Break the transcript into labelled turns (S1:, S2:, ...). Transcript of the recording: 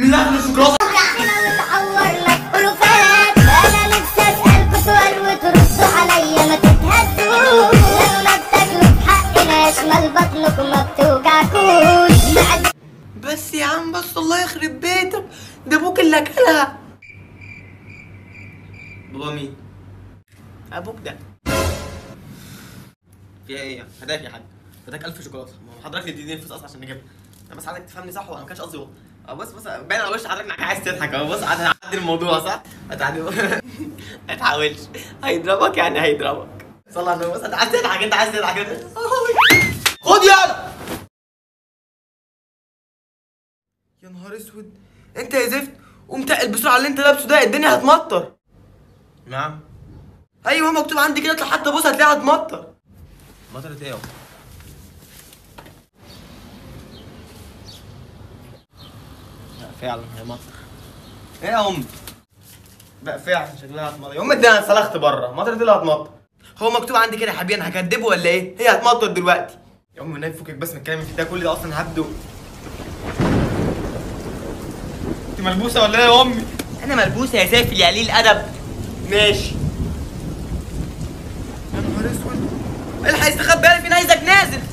S1: بالله من الشوكولاته
S2: وتعور لك ألوفات أنا نفسي أسألكوا سؤال وتردوا عليا ما تتهزوش لما بتاكلوا في حقنا شمال بطنكم ما بتوجعكوش معد-
S1: بس يا عم بس الله يخرب بيتك ده ابوك اللي اكلها بابا مين؟ ابوك ده فيها ايه يعني؟ هداك يا حاج هداك 1000 شوكولاته ما هو حضرتك اللي تديني فلوس اصلا عشان نجيبها انا بس عايزك تفهمني صح وانا ما كانش قصدي اه بص بص باين على وش حضرتك انك عايز تضحك اهو بص عايز نعدي الموضوع صح؟ هتعدي ما تحاولش هيضربك يعني هيضربك صلى على النبي بص انت عايز تضحك انت عايز تضحك خد يلا يا نهار اسود انت يا زفت قوم تقل بسرعه اللي انت لابسه ده الدنيا هتمطر نعم ايوه مكتوب عندي كده اطلع حتى بص هتلاقيها هتمطر مطرت ايه لا فعلا هي مطر ايه يا ام لا فعلا شكلها هتمطر يا ام اديني انا اتسلخت بره مطرت اللي هتمطر هو مكتوب عندي كده يا حبيبي انا هكدبه ولا ايه هي هتمطر دلوقتي يا ام النبي فكك بس من الكلام اللي ده كل ده اصلا هبده انت ملبوسه ولا ايه يا امي انا ملبوسه يا سافل يا قليل ادب ماشي يا نهار اسود الحق استخبى بالي في نيزك نازل